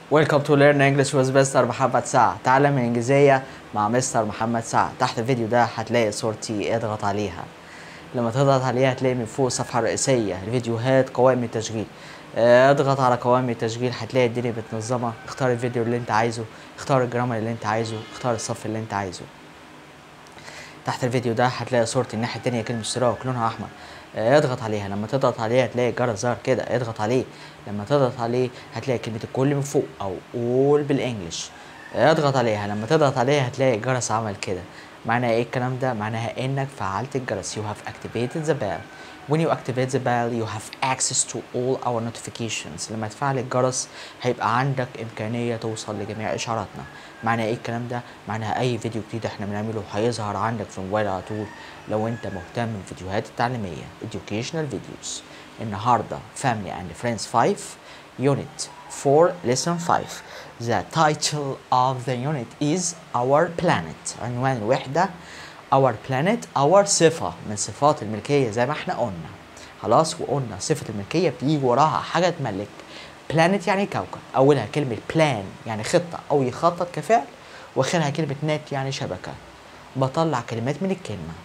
Welcome to Learn English with Mr. محمد سعد تعلم الإنجليزية مع مستر محمد سعد تحت الفيديو ده هتلاقي صورتي اضغط عليها لما تضغط عليها هتلاقي من فوق الصفحة الرئيسية الفيديوهات قوائم التشغيل آه، اضغط على قوائم التشغيل هتلاقي الدنيا متنظمة اختار الفيديو اللي انت عايزه اختار الجرامر اللي انت عايزه اختار الصف اللي انت عايزه تحت الفيديو ده هتلاقي صورتي الناحية التانية كلمة اشتراك لونها أحمر آه، اضغط عليها لما تضغط عليها هتلاقي الجرس ظهر كده اضغط عليه لما تضغط عليه هتلاقي كلمة الكل من فوق أو قول بالإنجلش آه، اضغط عليها لما تضغط عليها هتلاقي الجرس عمل كده معناها ايه الكلام ده معناها انك فعلت الجرس you have activated the bell when you activate the bell you have access to all our notifications لما تفعل الجرس هيبقى عندك إمكانية توصل لجميع إشعاراتنا معناها ايه الكلام ده معناها أي فيديو جديد احنا بنعمله هيظهر عندك في الموبايل على طول لو انت مهتم بالفيديوهات التعليمية educational videos النهاردة family and friends 5 unit 4 lesson 5 the title of the unit is our planet عنوان الوحدة our planet our صفة من صفات الملكية زي ما احنا قلنا خلاص وقلنا صفة الملكية بتيجي وراها حاجة تملك planet يعني كوكب أولها كلمة plan يعني خطة أو يخطط كفعل وآخرها كلمة net يعني شبكة بطلع كلمات من الكلمة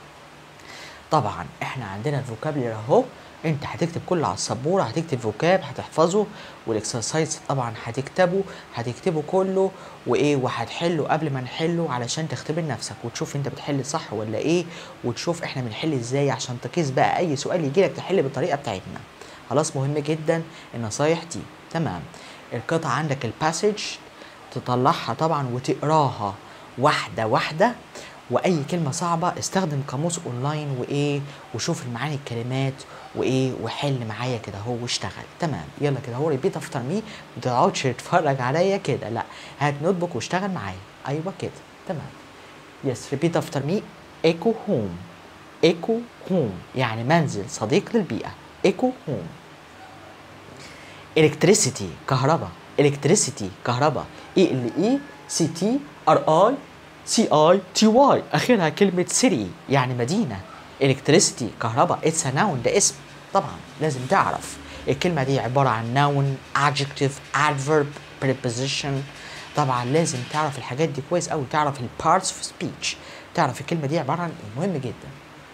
طبعا احنا عندنا الفوكابلري اهو انت هتكتب كله على السبوره هتكتب فوكاب هتحفظه والاكسرسايز طبعا هتكتبه هتكتبه كله وايه وهتحله قبل ما نحله علشان تختبر نفسك وتشوف انت بتحل صح ولا ايه وتشوف احنا بنحل ازاي عشان تقيس بقى اي سؤال يجيلك تحل بالطريقه بتاعتنا خلاص مهم جدا النصايح دي تمام القطعه عندك الباسج تطلعها طبعا وتقراها واحده واحده واي كلمه صعبه استخدم قاموس اونلاين وايه وشوف المعاني الكلمات وايه وحل معايا كده هو واشتغل تمام يلا كده هو ريبيت افتر مي ما تقعدش تتفرج عليا كده لا هات نوت بوك واشتغل معايا ايوه كده تمام يس ريبيت افتر مي ايكو هوم ايكو هوم يعني منزل صديق للبيئه ايكو هوم الكتريسيتي كهرباء الكتريسيتي كهرباء اي ال اي سي تي ار اي سي اي تي واي اخرها كلمه سيري يعني مدينه الكتريسيتي كهرباء اتس ناون ده اسم طبعا لازم تعرف الكلمه دي عباره عن ناون adjective adverb preposition طبعا لازم تعرف الحاجات دي كويس قوي تعرف البارتس اوف سبيتش تعرف الكلمه دي عباره عن ايه مهم جدا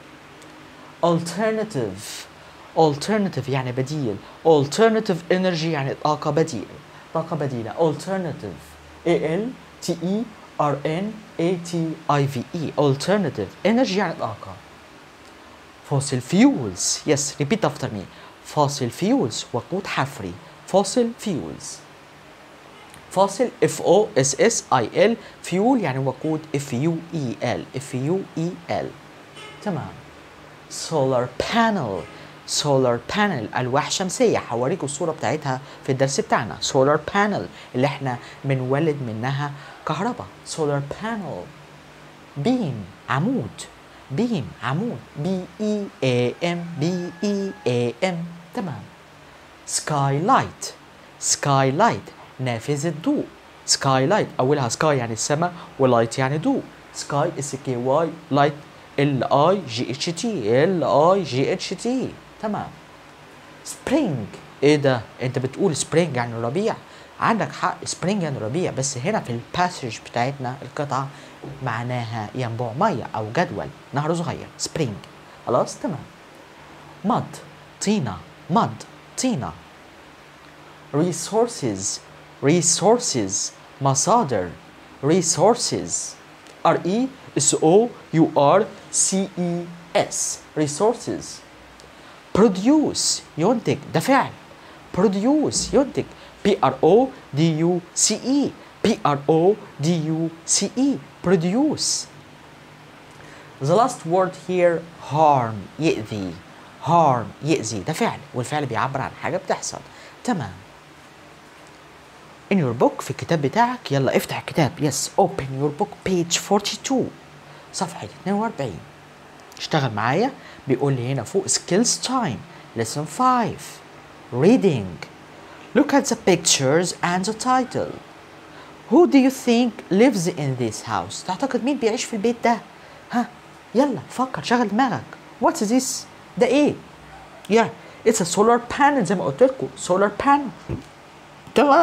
alternative alternative يعني بديل alternative energy يعني طاقة بديل طاقة بديلة alternative A L T E R N A T I V E alternative energy يعني طاقة fossil fuels yes repeat after me fossil fuels وقود حفري fossil fuels fossil F O S S I L fuel يعني وقود F U E L F U E L تمام solar panel solar panel ألواح شمسية هوريكم الصورة بتاعتها في الدرس بتاعنا solar panel اللي احنا بنولد منها كهرباء solar panel beam عمود beam عمود B E A M B E A M تمام skylight skylight نافذة ضوء skylight أولها sky يعني السماء ولايت يعني ضوء sky S K Y light ال اي جي اتش تي ال اي جي اتش تي تمام سبرينج ايه ده انت بتقول سبرينج يعني ربيع عندك حق سبرينج يعني ربيع بس هنا في الباسج بتاعتنا القطعه معناها ينبوع ميه او جدول نهر صغير سبرينج خلاص تمام مد طينه مد طينه resources resources مصادر resources R E S O U R C E S resources produce ينتج ده فعل produce ينتج P R O D U C E P R O D U C E produce The last word here harm يأذي harm يأذي ده فعل والفعل بيعبر عن حاجة بتحصل تمام in your book في الكتاب بتاعك يلا افتح الكتاب yes open your book page 42 صفحة 42 اشتغل معايا بيقول لي هنا فوق skills time lesson 5 reading look at the pictures and the title who do you think lives in this house تعتقد مين بيعيش في البيت ده ها يلا فكر شغل دماغك what's this ده ايه yeah it's a solar panel زي ما قلت لكم solar panel تمام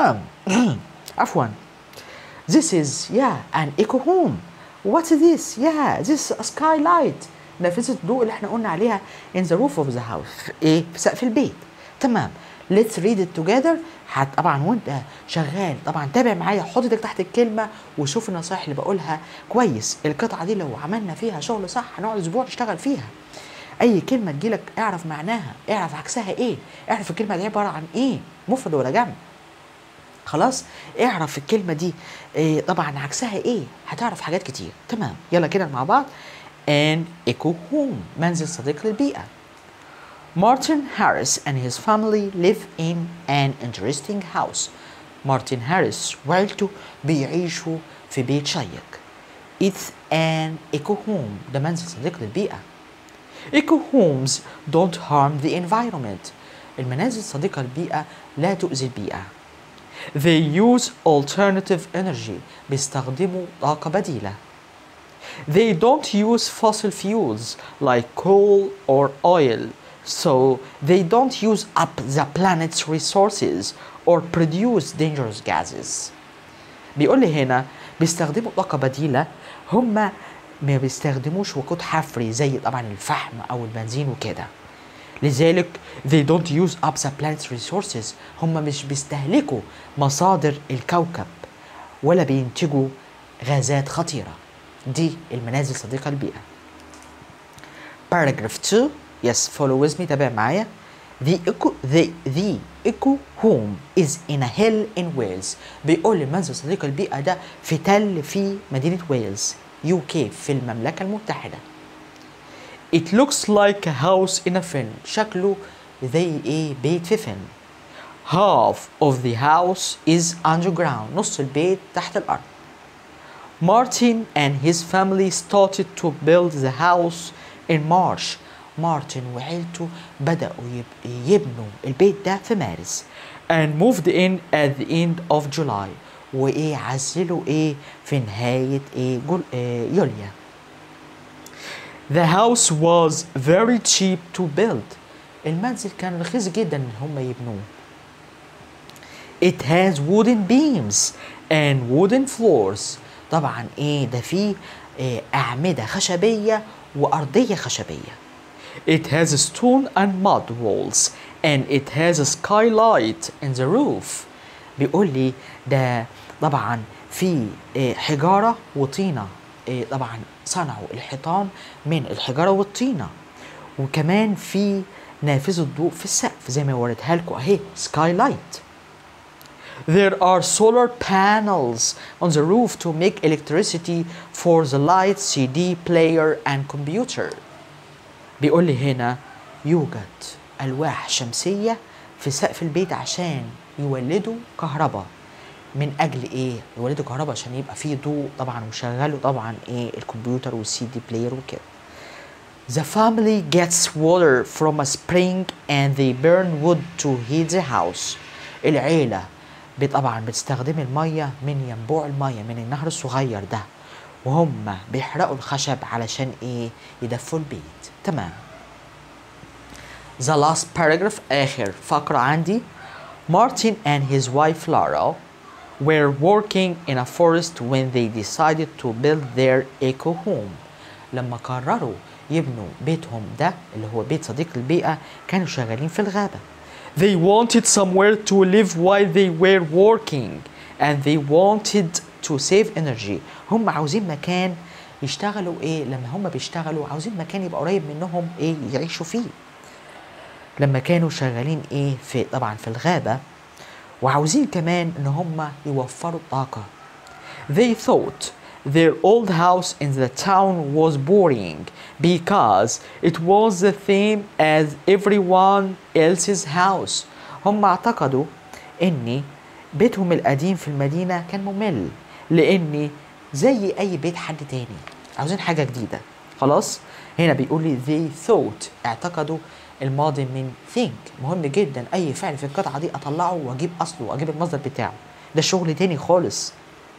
عفوا This is yeah an eco home. What's this? Yeah, this is a skylight. نافذة الضوء اللي احنا قلنا عليها in the roof of the house. في ايه؟ في سقف البيت. تمام. Let's read it together. حت طبعا وانت شغال طبعا تابع معايا حط ايدك تحت الكلمة وشوف النصائح اللي بقولها كويس. القطعة دي لو عملنا فيها شغل صح هنقعد اسبوع نشتغل فيها. اي كلمة تجيلك اعرف معناها، اعرف عكسها ايه، اعرف الكلمة دي عبارة عن ايه، مفرد ولا جمع. خلاص اعرف الكلمه دي إيه طبعا عكسها ايه هتعرف حاجات كتير تمام يلا كده مع بعض and eco home منزل صديق للبيئه Martin Harris and his family live in an interesting house مارتن هاريس وعيلته بيعيشوا في بيت شيق It's an eco home ده منزل صديق للبيئة Eco homes don't harm the environment المنازل صديقة للبيئة لا تؤذي البيئة They use alternative energy بيستخدموا طاقة بديلة They don't use fossil fuels like coal or oil so they don't use up the planet's resources or produce dangerous gases بيقول لي هنا بيستخدموا طاقة بديلة هم ما بيستخدموش وقود حفري زي طبعا الفحم أو البنزين وكده لذلك they don't use up the planet's resources هم مش بيستهلكوا مصادر الكوكب ولا بينتجوا غازات خطيرة دي المنازل صديقة للبيئة paragraph 2 yes follow with me تابع معايا The eco, the, the eco home is in a hill in Wales بيقول لي منزل صديق البيئة ده في تل في مدينة ويلز يو كي في المملكة المتحدة It looks like a house in a film شكله زي ايه بيت في فيلم Half of the house is underground نص البيت تحت الأرض Martin and his family started to build the house in March مارتن وعيلته بدأوا يب- يبنوا البيت ده في مارس and moved in at the end of July وإيه عزلوا إيه في نهاية إيه جول إيه يوليو The house was very cheap to build المنزل كان رخيص جدا ان هم يبنوه It has wooden beams and wooden floors طبعا ايه ده فيه إيه أعمدة خشبية وأرضية خشبية It has stone and mud walls and it has a skylight in the roof بيقول لي ده طبعا في إيه، حجارة وطينة إيه، طبعا صنعوا الحيطان من الحجارة والطينة وكمان في نافذة ضوء في السقف زي ما وريتها لكم اهي skylight There are solar panels on the roof to make electricity for the light, CD player and computer. بيقول لي هنا يوجد ألواح شمسية في سقف البيت عشان يولدوا كهرباء من أجل إيه؟ يولدوا كهرباء عشان يبقى فيه ضوء طبعا ويشغلوا طبعا إيه الكمبيوتر والسي دي بلاير وكده. The family gets water from a spring and they burn wood to heat the house. العيلة بي- طبعا بتستخدم المية من ينبوع المية من النهر الصغير ده وهم بيحرقوا الخشب علشان ايه يدفوا البيت تمام The last paragraph آخر فقرة عندي Martin and his wife Lara were working in a forest when they decided to build their eco home لما قرروا يبنوا بيتهم ده اللي هو بيت صديق البيئة كانوا شغالين في الغابة They wanted somewhere to live while they were working and they wanted to save energy هم عاوزين مكان يشتغلوا ايه لما هم بيشتغلوا عاوزين مكان يبقى قريب منهم ايه يعيشوا فيه لما كانوا شغالين ايه في طبعا في الغابة وعاوزين كمان ان هم يوفروا الطاقة They thought their old house in the town was boring because it was the same as everyone else's house. هم اعتقدوا ان بيتهم القديم في المدينة كان ممل لان زي اي بيت حد تاني عاوزين حاجة جديدة خلاص هنا بيقول لي they thought اعتقدوا الماضي من think مهم جدا اي فعل في القطعة دي اطلعه واجيب اصله واجيب المصدر بتاعه ده شغل تاني خالص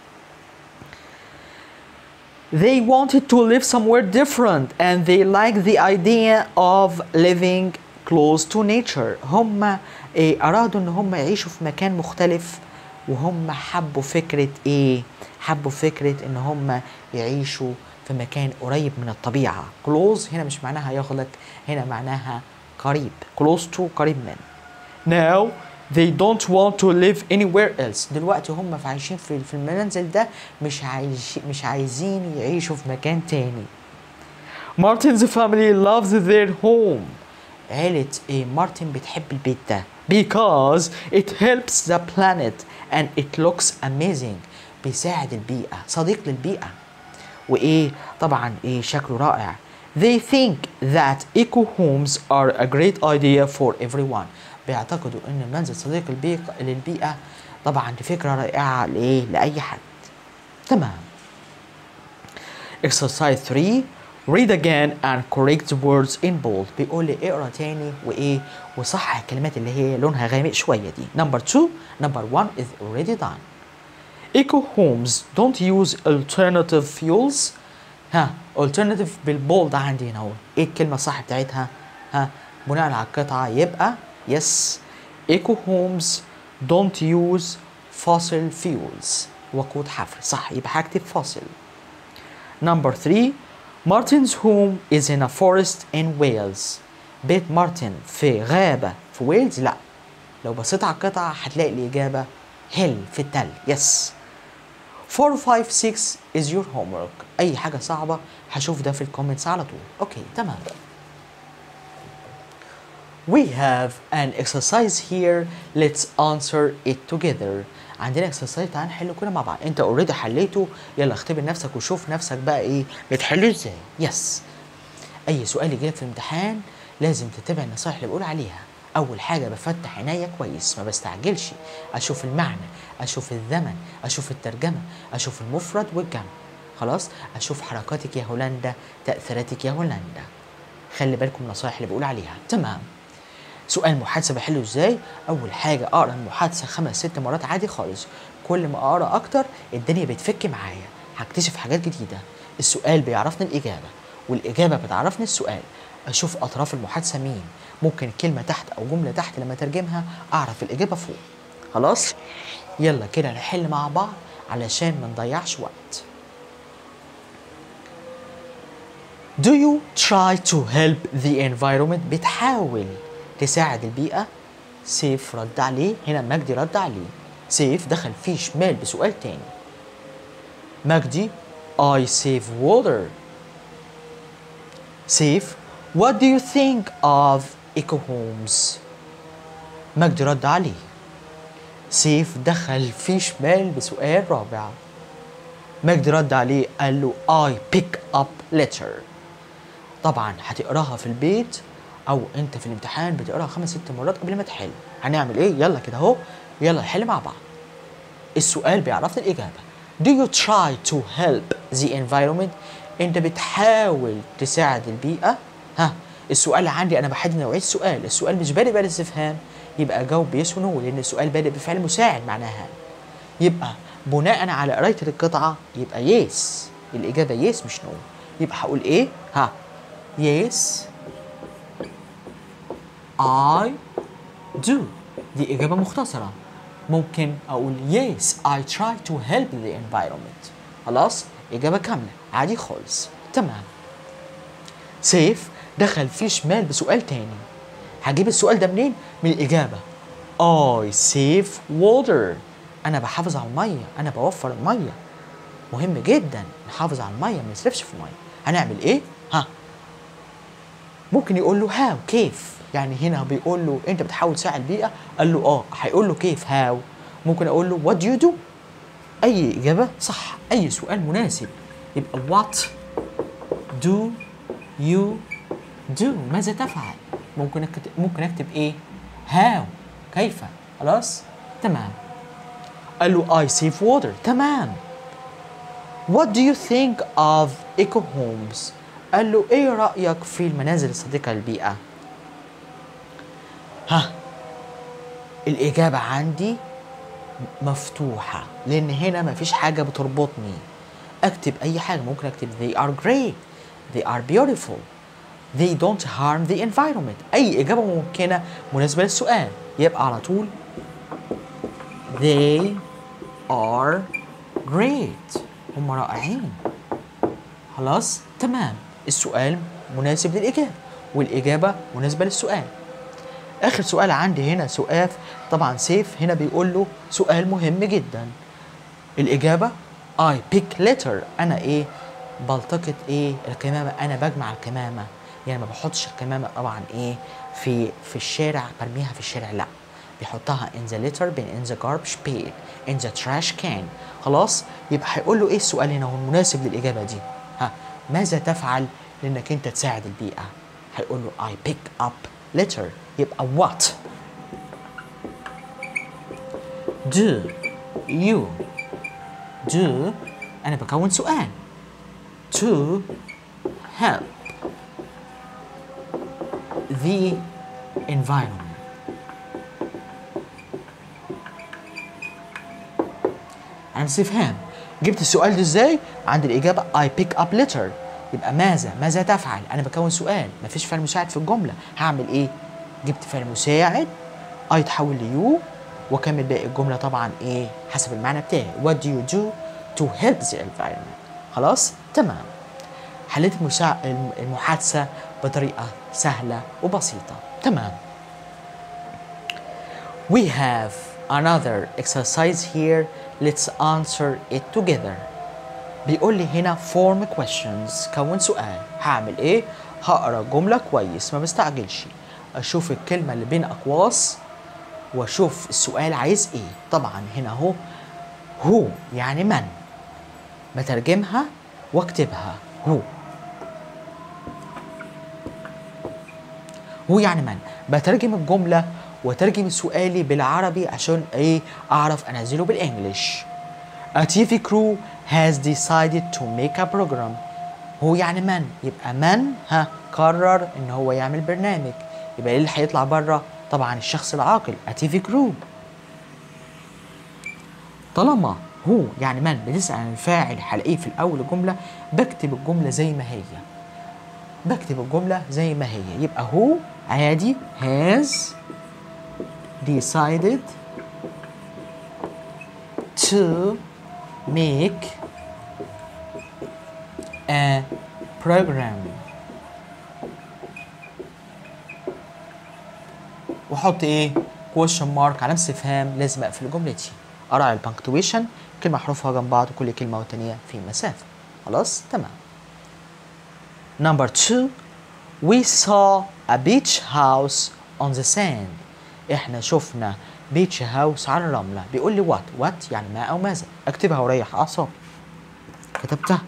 They wanted to live somewhere different and they liked the idea of living close to nature. هم إيه، أرادوا إن هم يعيشوا في مكان مختلف وهم حبوا فكرة ايه حبوا فكرة ان هم يعيشوا في مكان قريب من الطبيعة close هنا مش معناها يغلق هنا معناها قريب close to قريب من now they don't want to live anywhere else دلوقتي هم في عايشين في في المنزل ده مش عايش مش عايزين يعيشوا في مكان تاني Martin's family loves their home عيلة إيه مارتن بتحب البيت ده because it helps the planet and it looks amazing بيساعد البيئة صديق للبيئة وإيه طبعا إيه شكله رائع they think that eco homes are a great idea for everyone بيعتقدوا ان المنزل صديق البيئة للبيئة طبعا دي فكرة رائعة لإيه لأي حد تمام exercise 3 read again and correct words in bold بيقول لي اقرا تاني وايه وصحح الكلمات اللي هي لونها غامق شويه دي number 2 number 1 is already done eco homes don't use alternative fuels ها alternative بالبولد عندي هنا اهو ايه الكلمه الصح بتاعتها ها بناء على القطعه يبقى yes eco homes don't use fossil fuels وقود حفر صح يبقى هكتب fossil Number three, Martin's home is in a forest in Wales. بيت مارتن في غابة في ويلز؟ لا. لو بصيت على القطعة هتلاقي الإجابة hill في التل. Yes. 4 5 6 is your homework. أي حاجة صعبة هشوف ده في الكومنتس على طول. أوكي تمام. We have an exercise here. Let's answer it together. عندنا اكسرسايز تعال نحله كده مع بعض انت اوريدي حليته يلا اختبر نفسك وشوف نفسك بقى ايه بتحله ازاي يس اي سؤال يجيلك في الامتحان لازم تتبع النصائح اللي بقول عليها اول حاجه بفتح عينيا كويس ما بستعجلش اشوف المعنى اشوف الزمن اشوف الترجمه اشوف المفرد والجمع خلاص اشوف حركاتك يا هولندا تاثيراتك يا هولندا خلي بالكم من النصائح اللي بقول عليها تمام سؤال محادثه بحله ازاي اول حاجه اقرا المحادثه خمس ست مرات عادي خالص كل ما اقرا اكتر الدنيا بتفك معايا هكتشف حاجات جديده السؤال بيعرفني الاجابه والاجابه بتعرفني السؤال اشوف اطراف المحادثه مين ممكن كلمه تحت او جمله تحت لما اترجمها اعرف الاجابه فوق خلاص يلا كده نحل مع بعض علشان ما نضيعش وقت Do you try to help the environment بتحاول تساعد البيئة سيف رد عليه هنا مجدي رد عليه سيف دخل فيه شمال بسؤال تاني مجدي I save water سيف What do you think of eco homes مجدي رد عليه سيف دخل فيه شمال بسؤال رابع مجدي رد عليه قال له I pick up letter طبعا هتقراها في البيت او انت في الامتحان بتقراها خمس ست مرات قبل ما تحل هنعمل ايه يلا كده اهو يلا نحل مع بعض السؤال بيعرفنا الاجابه Do you try to help the environment انت بتحاول تساعد البيئه ها السؤال عندي انا بحدد نوعيه السؤال السؤال مش بادئ بالاستفهام يبقى اجاوب بيس ونو لان السؤال بادئ بفعل مساعد معناها يبقى بناء على قرايه القطعه يبقى يس الاجابه يس مش نو يبقى هقول ايه ها يس I do دي إجابة مختصرة ممكن أقول yes I try to help the environment خلاص إجابة كاملة عادي خالص تمام سيف دخل فيه شمال بسؤال تاني هجيب السؤال ده منين؟ من الإجابة I save water أنا بحافظ على المية أنا بوفر المية مهم جدا نحافظ على المية ما نصرفش في المية هنعمل إيه؟ ها ممكن يقول له هاو كيف يعني هنا بيقول له انت بتحاول تساعد البيئه قال له اه هيقول له كيف هاو ممكن اقول له وات دو يو دو اي اجابه صح اي سؤال مناسب يبقى وات دو يو دو ماذا تفعل ممكن أكتب ممكن اكتب ايه هاو كيف خلاص تمام قال له I save water تمام What do you think of eco homes قال له ايه رأيك في المنازل الصديقة للبيئة ها الإجابة عندي مفتوحة لأن هنا مفيش حاجة بتربطني أكتب أي حاجة ممكن أكتب they are great they are beautiful they don't harm the environment أي إجابة ممكنة مناسبة للسؤال يبقى على طول they are great هم رائعين خلاص تمام السؤال مناسب للإجابة والإجابة مناسبة للسؤال آخر سؤال عندي هنا سؤال طبعا سيف هنا بيقول له سؤال مهم جدا الإجابة I pick letter أنا إيه بلتقط إيه الكمامة أنا بجمع الكمامة يعني ما بحطش الكمامة طبعا إيه في في الشارع برميها في الشارع لا بيحطها in the litter bin in the garbage pail in the trash can خلاص يبقى هيقول له ايه السؤال هنا هو المناسب للاجابه دي ها ماذا تفعل لانك انت تساعد البيئه هيقول له I pick up litter يبقى what do you do انا بكون سؤال to help the environment عن استفهام جبت السؤال ده ازاي عند الاجابه I pick up litter يبقى ماذا ماذا تفعل انا بكون سؤال مفيش فعل مساعد في الجمله هعمل ايه جبت فعل مساعد I يتحول ليو واكمل باقي الجمله طبعا ايه حسب المعنى بتاعي what do you do to help the environment خلاص تمام حليت المسا... المحادثه بطريقه سهله وبسيطه تمام We have another exercise here. Let's answer it together. بيقول لي هنا form questions كون سؤال هعمل ايه؟ هقرا جملة كويس ما بستعجلش اشوف الكلمة اللي بين اقواس واشوف السؤال عايز ايه طبعا هنا اهو هو يعني من بترجمها واكتبها هو هو يعني من بترجم الجملة وترجم سؤالي بالعربي عشان ايه اعرف انزله بالانجلش A TV crew has decided to make a program هو يعني من يبقى من ها قرر ان هو يعمل برنامج يبقى ايه اللي هيطلع بره طبعا الشخص العاقل A TV crew طالما هو يعني من بنسأل عن الفاعل هلاقيه في الأول الجملة بكتب الجملة زي ما هي بكتب الجملة زي ما هي يبقى هو عادي has decided to make a program واحط ايه question mark علامة استفهام لازم اقفل جملتي اراعي البنكتويشن كلمة حروفها جنب بعض وكل كلمة والتانية في مسافة خلاص تمام Number two we saw a beach house on the sand احنا شفنا بيتش هاوس على الرملة بيقول لي وات وات يعني ما أو ماذا اكتبها وريح أعصابي كتبتها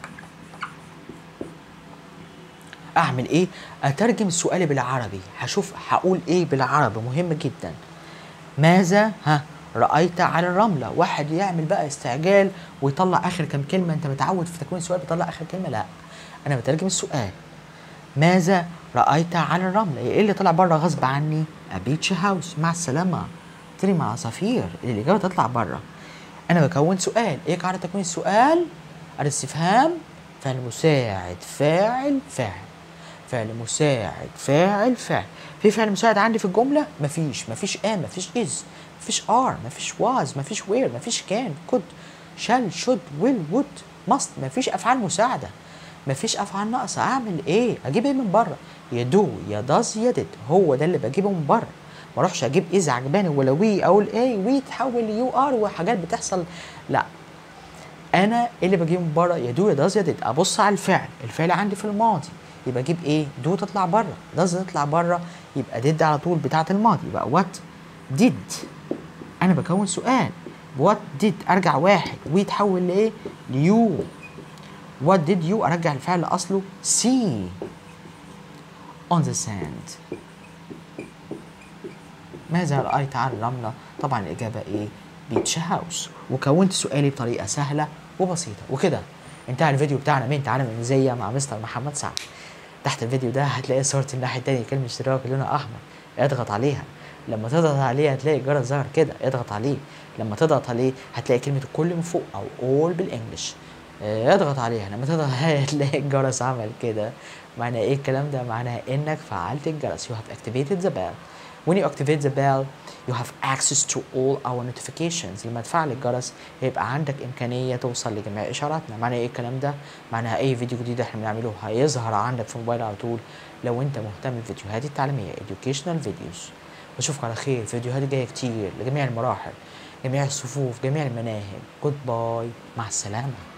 أعمل إيه؟ أترجم سؤالي بالعربي هشوف هقول إيه بالعربي مهم جدا ماذا ها رأيت على الرملة واحد يعمل بقى استعجال ويطلع آخر كام كلمة أنت متعود في تكوين السؤال بيطلع آخر كلمة لا أنا بترجم السؤال ماذا رأيت على الرملة إيه اللي طلع بره غصب عني بيتش هاوس مع السلامة طيري مع عصافير الإجابة تطلع بره أنا بكون سؤال إيه قاعدة تكوين السؤال الاستفهام فعل مساعد فاعل فاعل فعل مساعد فاعل فاعل في فعل مساعد عندي في الجملة مفيش مفيش آن مفيش إز مفيش ار مفيش واز مفيش وير مفيش كان كود شال شود ويل وود ماست مفيش أفعال مساعدة مفيش افعال ناقصه اعمل ايه اجيب ايه من بره يا دو يا داز يا ديد هو ده اللي بجيبه من بره ما اروحش اجيب اذا عجباني ولا وي اقول ايه وي تحول ليو ار وحاجات بتحصل لا انا اللي بجيبه من بره يا دو يا داز يا ديد ابص على الفعل الفعل عندي في الماضي يبقى اجيب ايه دو تطلع بره داز تطلع بره يبقى ديد على طول بتاعه الماضي يبقى وات ديد انا بكون سؤال وات ديد ارجع واحد وي تحول لايه ليو What did you أرجع الفعل أصله see on the sand ماذا رأيت على الرملة؟ طبعا الإجابة إيه؟ بيتش هاوس وكونت سؤالي بطريقة سهلة وبسيطة وكده انتهى الفيديو بتاعنا من تعلم الإنجليزية مع مستر محمد سعد تحت الفيديو ده هتلاقي صورتي الناحية التانية كلمة اشتراك لونها أحمر اضغط عليها لما تضغط عليه هتلاقي الجرس ظهر كده اضغط عليه لما تضغط عليه هتلاقي كلمة الكل من فوق أو all بالإنجلش اضغط عليها لما تضغط عليها تلاقي الجرس عمل كده معنى ايه الكلام ده معناها انك فعلت الجرس you have activated the bell when you activate the bell you have access to all our notifications لما تفعل الجرس هيبقى عندك إمكانية توصل لجميع إشعاراتنا معنى إيه الكلام ده؟ معناها أي فيديو جديد إحنا بنعمله هيظهر عندك في الموبايل على طول لو أنت مهتم بالفيديوهات التعليمية educational videos واشوفك على خير فيديوهات جايه كتير لجميع المراحل جميع الصفوف جميع المناهج جود باي مع السلامه